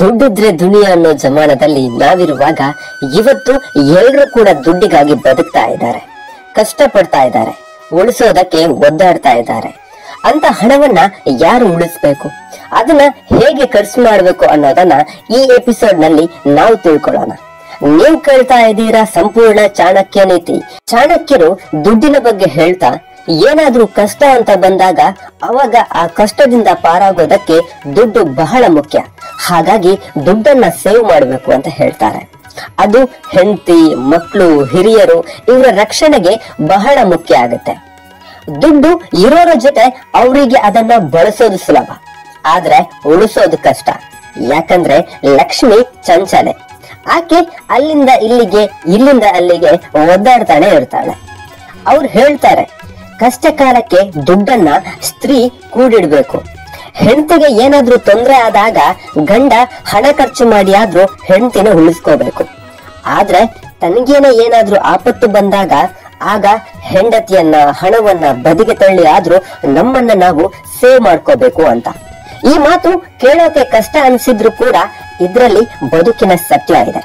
ದುಡ್ಡಿದ್ರೆ ದುನಿಯಾ ಅನ್ನೋ ಜಮಾನದಲ್ಲಿ ನಾವಿರುವಾಗ ಇವತ್ತು ಎಲ್ಲರೂ ಕೂಡ ದುಡ್ಡಿಗಾಗಿ ಬದುಕ್ತಾ ಇದ್ದಾರೆ ಕಷ್ಟ ಪಡ್ತಾ ಇದ್ದಾರೆ ಉಳಿಸೋದಕ್ಕೆ ಒದ್ದಾಡ್ತಾ ಇದ್ದಾರೆ ಅಂತ ಹಣವನ್ನ ಯಾರು ಉಳಿಸ್ಬೇಕು ಅದನ್ನ ಹೇಗೆ ಖರ್ಚು ಮಾಡ್ಬೇಕು ಅನ್ನೋದನ್ನ ಈ ಎಪಿಸೋಡ್ ನಲ್ಲಿ ನಾವು ತಿಳ್ಕೊಳ್ಳೋಣ ನೀವು ಕೇಳ್ತಾ ಇದ್ದೀರಾ ಸಂಪೂರ್ಣ ಚಾಣಕ್ಯ ನೀತಿ ಚಾಣಕ್ಯರು ದುಡ್ಡಿನ ಬಗ್ಗೆ ಹೇಳ್ತಾ ಏನಾದ್ರೂ ಕಷ್ಟ ಅಂತ ಬಂದಾಗ ಅವಾಗ ಆ ಕಷ್ಟದಿಂದ ಪಾರಾಗೋದಕ್ಕೆ ದುಡ್ಡು ಬಹಳ ಮುಖ್ಯ ಹಾಗಾಗಿ ದುಡ್ಡನ್ನ ಸೇವ್ ಮಾಡಬೇಕು ಅಂತ ಹೇಳ್ತಾರೆ ಅದು ಹೆಂಡತಿ ಮಕ್ಕಳು ಹಿರಿಯರು ಇವರ ರಕ್ಷಣೆಗೆ ಬಹಳ ಮುಖ್ಯ ಆಗುತ್ತೆ ದುಡ್ಡು ಇರೋರ ಜೊತೆ ಅವರಿಗೆ ಅದನ್ನ ಬಳಸೋದು ಸುಲಭ ಆದ್ರೆ ಉಳಿಸೋದು ಕಷ್ಟ ಯಾಕಂದ್ರೆ ಲಕ್ಷ್ಮಿ ಚಂಚಲೆ ಆಕೆ ಅಲ್ಲಿಂದ ಇಲ್ಲಿಗೆ ಇಲ್ಲಿಂದ ಅಲ್ಲಿಗೆ ಒದ್ದಾಡ್ತಾನೆ ಇರ್ತಾಳೆ ಅವ್ರು ಹೇಳ್ತಾರೆ ಕಷ್ಟ ಕಾಲಕ್ಕೆ ದುಡ್ಡನ್ನ ಸ್ತ್ರೀ ಕೂಡಿಡ್ಬೇಕು ಹೆಂಡತಿಗೆ ಏನಾದ್ರೂ ತೊಂದರೆ ಆದಾಗ ಗಂಡ ಹಣ ಖರ್ಚು ಮಾಡಿ ಆದ್ರೂ ಹೆಂಡತಿನ ಉಳಿಸ್ಕೋಬೇಕು ಆದ್ರೆ ತನಗೇನೆ ಏನಾದ್ರೂ ಆಪತ್ತು ಬಂದಾಗ ಆಗ ಹೆಂಡತಿಯನ್ನ ಹಣವನ್ನ ಬದಿಗೆ ತಳ್ಳಿ ಆದ್ರೂ ನಮ್ಮನ್ನ ನಾವು ಸೇವ್ ಮಾಡ್ಕೋಬೇಕು ಅಂತ ಈ ಮಾತು ಕೇಳೋಕೆ ಕಷ್ಟ ಅನ್ಸಿದ್ರು ಕೂಡ ಇದ್ರಲ್ಲಿ ಬದುಕಿನ ಸತ್ಯ ಇದೆ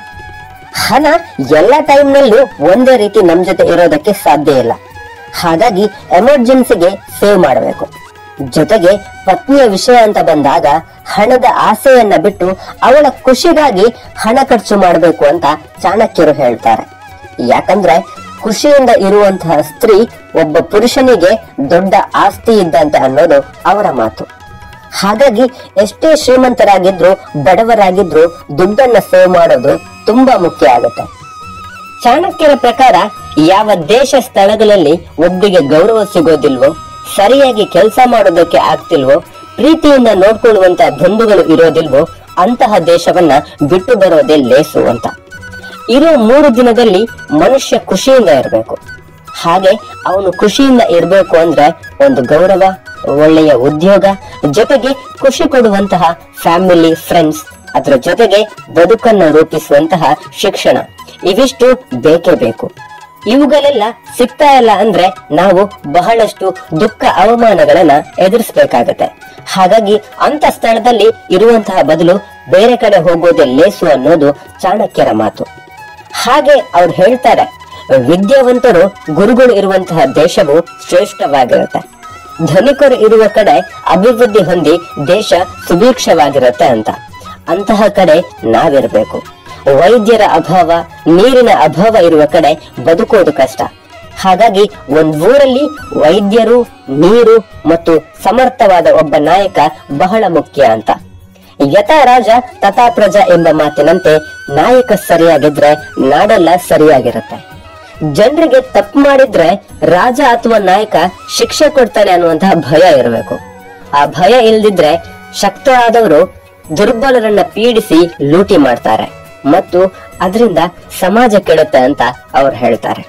ಹಣ ಎಲ್ಲ ಟೈಮ್ನಲ್ಲೂ ಒಂದೇ ರೀತಿ ನಮ್ ಜೊತೆ ಇರೋದಕ್ಕೆ ಸಾಧ್ಯ ಇಲ್ಲ ಹಾಗಾಗಿ ಎಮರ್ಜೆನ್ಸಿಗೆ ಸೇವ್ ಮಾಡಬೇಕು ಜೊತೆಗೆ ಪತ್ನಿಯ ವಿಷಯ ಅಂತ ಬಂದಾಗ ಹಣದ ಆಸೆಯನ್ನ ಬಿಟ್ಟು ಅವಳ ಖುಷಿಗಾಗಿ ಹಣ ಖರ್ಚು ಮಾಡಬೇಕು ಅಂತ ಚಾಣಕ್ಯರು ಹೇಳ್ತಾರೆ ಯಾಕಂದ್ರೆ ಖುಷಿಯಿಂದ ಇರುವಂತಹ ಸ್ತ್ರೀ ಒಬ್ಬ ಪುರುಷನಿಗೆ ದೊಡ್ಡ ಆಸ್ತಿ ಇದ್ದಂತೆ ಅನ್ನೋದು ಅವರ ಮಾತು ಹಾಗಾಗಿ ಎಷ್ಟೇ ಶ್ರೀಮಂತರಾಗಿದ್ರು ಬಡವರಾಗಿದ್ರು ದುಡ್ಡನ್ನ ಸೇವ್ ಮಾಡೋದು ತುಂಬಾ ಮುಖ್ಯ ಆಗುತ್ತೆ ಚಾಣಕ್ಯರ ಪ್ರಕಾರ ಯಾವ ದೇಶ ಸ್ಥಳಗಳಲ್ಲಿ ಒಬ್ರಿಗೆ ಗೌರವ ಸಿಗೋದಿಲ್ವೋ ಸರಿಯಾಗಿ ಕೆಲಸ ಮಾಡೋದಕ್ಕೆ ಆಗ್ತಿಲ್ವೋ ಪ್ರೀತಿಯಿಂದ ನೋಡ್ಕೊಳ್ಳುವಂತ ಬಂಧುಗಳು ಇರೋದಿಲ್ವೋ ಅಂತಹ ದೇಶವನ್ನ ಬಿಟ್ಟು ಬರೋದೇ ಲೇಸು ಅಂತ ಇರೋ ಮೂರು ದಿನದಲ್ಲಿ ಮನುಷ್ಯ ಖುಷಿಯಿಂದ ಇರಬೇಕು ಹಾಗೆ ಅವನು ಖುಷಿಯಿಂದ ಇರಬೇಕು ಅಂದ್ರೆ ಒಂದು ಗೌರವ ಒಳ್ಳೆಯ ಉದ್ಯೋಗ ಜೊತೆಗೆ ಖುಷಿ ಕೊಡುವಂತಹ ಫ್ಯಾಮಿಲಿ ಫ್ರೆಂಡ್ಸ್ ಅದರ ಜೊತೆಗೆ ಬದುಕನ್ನು ರೂಪಿಸುವಂತಹ ಶಿಕ್ಷಣ ಇವಿಷ್ಟು ಬೇಕೇ ಬೇಕು ಇವುಗಳೆಲ್ಲ ಸಿಗ್ತಾ ಇಲ್ಲ ಅಂದ್ರೆ ನಾವು ಬಹಳಷ್ಟು ದುಃಖ ಅವಮಾನಗಳನ್ನ ಎದುರಿಸಬೇಕಾಗತ್ತೆ ಹಾಗಾಗಿ ಅಂತ ಸ್ಥಳದಲ್ಲಿ ಇರುವಂತಹ ಬದಲು ಬೇರೆ ಕಡೆ ಹೋಗೋದೇ ಲೇಸು ಅನ್ನೋದು ಚಾಣಕ್ಯರ ಮಾತು ಹಾಗೆ ಅವ್ರು ಹೇಳ್ತಾರೆ ವಿದ್ಯಾವಂತರು ಗುರುಗಳು ಇರುವಂತಹ ದೇಶವು ಶ್ರೇಷ್ಠವಾಗಿರುತ್ತೆ ಧನಿಕರು ಇರುವ ಕಡೆ ಅಭಿವೃದ್ಧಿ ಹೊಂದಿ ದೇಶ ಸುಭಿಕ್ಷವಾಗಿರುತ್ತೆ ಅಂತ ಅಂತಹ ಕಡೆ ನಾವಿರಬೇಕು ವೈದ್ಯರ ಅಭಾವ ನೀರಿನ ಅಭಾವ ಇರುವ ಕಡೆ ಬದುಕೋದು ಕಷ್ಟ ಹಾಗಾಗಿ ಒಂದ್ ಊರಲ್ಲಿ ವೈದ್ಯರು ನೀರು ಮತ್ತು ಸಮರ್ಥವಾದ ಒಬ್ಬ ನಾಯಕ ಬಹಳ ಮುಖ್ಯ ಅಂತ ಯಥಾ ರಾಜ ತಥಾ ಪ್ರಜಾ ಎಂಬ ಮಾತಿನಂತೆ ನಾಯಕ ಸರಿಯಾಗಿದ್ರೆ ನಾಡೆಲ್ಲ ಸರಿಯಾಗಿರುತ್ತೆ ಜನರಿಗೆ ತಪ್ಪು ಮಾಡಿದ್ರೆ ರಾಜ ಅಥವಾ ನಾಯಕ ಶಿಕ್ಷೆ ಕೊಡ್ತಾನೆ ಅನ್ನುವಂತಹ ಭಯ ಇರಬೇಕು ಆ ಭಯ ಇಲ್ದಿದ್ರೆ ಶಕ್ತರಾದವರು ದುರ್ಬಲರನ್ನ ಪೀಡಿಸಿ ಲೂಟಿ ಮಾಡ್ತಾರೆ ಮತ್ತು ಅದರಿಂದ ಸಮಾಜ ಕೆಡುತ್ತೆ ಅಂತ ಅವ್ರು ಹೇಳ್ತಾರೆ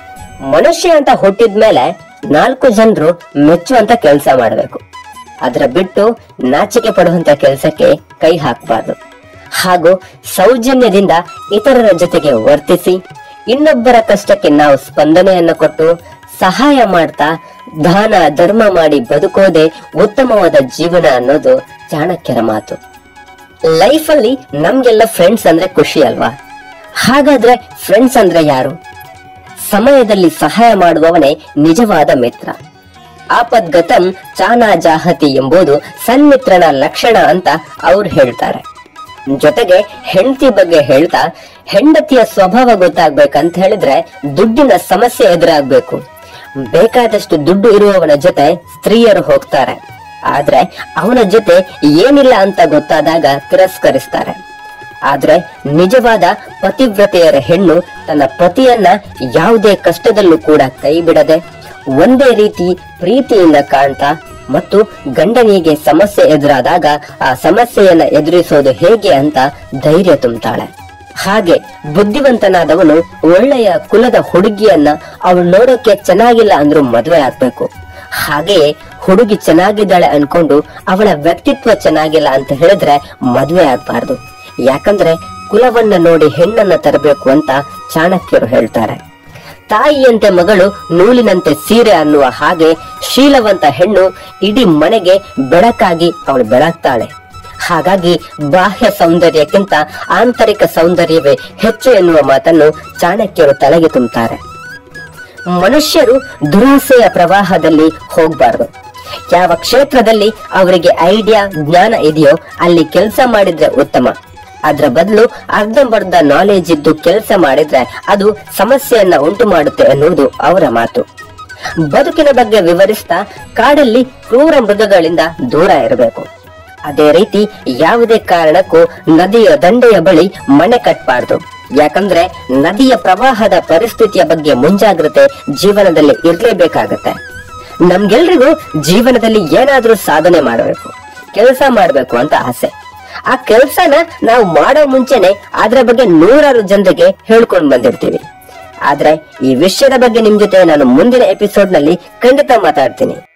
ಮನುಷ್ಯ ಅಂತ ಹುಟ್ಟಿದ್ಮೇಲೆ ನಾಲ್ಕು ಜನರು ಮೆಚ್ಚುವಂತ ಕೆಲಸ ಮಾಡಬೇಕು ಅದರ ಬಿಟ್ಟು ನಾಚಿಕೆ ಪಡುವಂತ ಕೆಲಸಕ್ಕೆ ಕೈ ಹಾಕಬಾರ್ದು ಹಾಗೂ ಸೌಜನ್ಯದಿಂದ ಇತರರ ಜೊತೆಗೆ ವರ್ತಿಸಿ ಇನ್ನೊಬ್ಬರ ಕಷ್ಟಕ್ಕೆ ನಾವು ಸ್ಪಂದನೆಯನ್ನು ಕೊಟ್ಟು ಸಹಾಯ ಮಾಡ್ತಾ ದಾನ ಧರ್ಮ ಮಾಡಿ ಬದುಕೋದೇ ಉತ್ತಮವಾದ ಜೀವನ ಅನ್ನೋದು ಚಾಣಕ್ಯರ ಮಾತು ಲೈಫ್ ಅಲ್ಲಿ ನಮ್ಗೆಲ್ಲ ಫ್ರೆಂಡ್ಸ್ ಅಂದ್ರೆ ಖುಷಿ ಅಲ್ವಾ ಹಾಗಾದ್ರೆ ಫ್ರೆಂಡ್ಸ್ ಅಂದ್ರೆ ಯಾರು ಸಮಯದಲ್ಲಿ ಸಹಾಯ ಮಾಡುವವನೇ ನಿಜವಾದ ಮಿತ್ರ ಆಪದ್ಗತಂ ಚಾನಾಜಾಹತಿ ಎಂಬುದು ಸನ್ಮಿತ್ರನ ಲಕ್ಷಣ ಅಂತ ಅವ್ರು ಹೇಳ್ತಾರೆ ಜೊತೆಗೆ ಹೆಂಡತಿ ಬಗ್ಗೆ ಹೇಳ್ತಾ ಹೆಂಡತಿಯ ಸ್ವಭಾವ ಗೊತ್ತಾಗ್ಬೇಕಂತ ಹೇಳಿದ್ರೆ ದುಡ್ಡಿನ ಸಮಸ್ಯೆ ಎದುರಾಗ್ಬೇಕು ಬೇಕಾದಷ್ಟು ದುಡ್ಡು ಇರುವವನ ಜೊತೆ ಸ್ತ್ರೀಯರು ಹೋಗ್ತಾರೆ ಆದ್ರೆ ಅವನ ಜೊತೆ ಏನಿಲ್ಲ ಅಂತ ಗೊತ್ತಾದಾಗ ತಿರಸ್ಕರಿಸ್ತಾರೆ ಆದ್ರೆ ನಿಜವಾದ ಪತಿವ್ರತೆಯರ ಹೆಣ್ಣು ತನ್ನ ಪತಿಯನ್ನ ಯಾವುದೇ ಕಷ್ಟದಲ್ಲೂ ಕೂಡ ಕೈ ಬಿಡದೆ ಒಂದೇ ರೀತಿ ಪ್ರೀತಿಯಿಂದ ಕಾಣ್ತಾ ಮತ್ತು ಗಂಡನಿಗೆ ಸಮಸ್ಯೆ ಎದುರಾದಾಗ ಆ ಸಮಸ್ಯೆಯನ್ನ ಎದುರಿಸೋದು ಹೇಗೆ ಅಂತ ಧೈರ್ಯ ತುಂಬುತ್ತಾಳೆ ಹಾಗೆ ಬುದ್ಧಿವಂತನಾದವನು ಒಳ್ಳೆಯ ಕುಲದ ಹುಡುಗಿಯನ್ನ ಅವಳು ನೋಡೋಕೆ ಚೆನ್ನಾಗಿಲ್ಲ ಅಂದ್ರೂ ಮದುವೆ ಆಗ್ಬೇಕು ಹಾಗೆಯೇ ಹುಡುಗಿ ಚೆನ್ನಾಗಿದ್ದಾಳೆ ಅನ್ಕೊಂಡು ಅವಳ ವ್ಯಕ್ತಿತ್ವ ಚೆನ್ನಾಗಿಲ್ಲ ಅಂತ ಹೇಳಿದ್ರೆ ಮದುವೆ ಆಗ್ಬಾರ್ದು ಯಾಕಂದ್ರೆ ಕುಲವನ್ನ ನೋಡಿ ಹೆಣ್ಣನ್ನ ತರಬೇಕು ಅಂತ ಚಾಣಕ್ಯರು ಹೇಳ್ತಾರೆ ತಾಯಿಯಂತೆ ಮಗಳು ನೂಲಿನಂತೆ ಸೀರೆ ಅನ್ನುವ ಹಾಗೆ ಶೀಲವಂತ ಹೆಣ್ಣು ಇಡೀ ಮನೆಗೆ ಬೆಳಕಾಗಿ ಅವಳು ಬೆಳಗ್ತಾಳೆ ಹಾಗಾಗಿ ಬಾಹ್ಯ ಸೌಂದರ್ಯಕ್ಕಿಂತ ಆಂತರಿಕ ಸೌಂದರ್ಯವೇ ಹೆಚ್ಚು ಎನ್ನುವ ಮಾತನ್ನು ಚಾಣಕ್ಯರು ತಲೆಗೆ ತುಂಬುತ್ತಾರೆ ಮನುಷ್ಯರು ದುರಾಸೆಯ ಪ್ರವಾಹದಲ್ಲಿ ಹೋಗಬಾರದು ಯಾವ ಕ್ಷೇತ್ರದಲ್ಲಿ ಅವರಿಗೆ ಐಡಿಯಾ ಜ್ಞಾನ ಇದೆಯೋ ಅಲ್ಲಿ ಕೆಲಸ ಮಾಡಿದ್ರೆ ಉತ್ತಮ ಅದ್ರ ಬದಲು ಅರ್ಧಂಬರ್ಧ ನಾಲೆಜ್ ಇದ್ದು ಕೆಲಸ ಮಾಡಿದ್ರೆ ಅದು ಸಮಸ್ಯೆಯನ್ನ ಉಂಟು ಮಾಡುತ್ತೆ ಎನ್ನುವುದು ಅವರ ಮಾತು ಬದುಕಿನ ಬಗ್ಗೆ ವಿವರಿಸ್ತಾ ಕಾಡಲ್ಲಿ ಕ್ರೂರ ಮೃಗಗಳಿಂದ ದೂರ ಇರಬೇಕು ಅದೇ ರೀತಿ ಯಾವುದೇ ಕಾರಣಕ್ಕೂ ನದಿಯ ದಂಡೆಯ ಬಳಿ ಮನೆ ಕಟ್ಟಬಾರ್ದು ಯಾಕಂದ್ರೆ ನದಿಯ ಪ್ರವಾಹದ ಪರಿಸ್ಥಿತಿಯ ಬಗ್ಗೆ ಮುಂಜಾಗ್ರತೆ ಜೀವನದಲ್ಲಿ ಇರ್ಲೇಬೇಕಾಗತ್ತೆ ನಮ್ಗೆಲ್ರಿಗೂ ಜೀವನದಲ್ಲಿ ಏನಾದ್ರೂ ಸಾಧನೆ ಮಾಡಬೇಕು ಕೆಲಸ ಮಾಡಬೇಕು ಅಂತ ಆಸೆ ಆ ಕೆಲಸನ ನಾವು ಮಾಡೋ ಮುಂಚೆನೆ ಅದ್ರ ಬಗ್ಗೆ ನೂರಾರು ಜನರಿಗೆ ಹೇಳ್ಕೊಂಡ್ ಬಂದಿರ್ತೀವಿ ಆದ್ರೆ ಈ ವಿಷಯದ ಬಗ್ಗೆ ನಿಮ್ ಜೊತೆ ನಾನು ಮುಂದಿನ ಎಪಿಸೋಡ್ ನಲ್ಲಿ ಖಂಡಿತ ಮಾತಾಡ್ತೀನಿ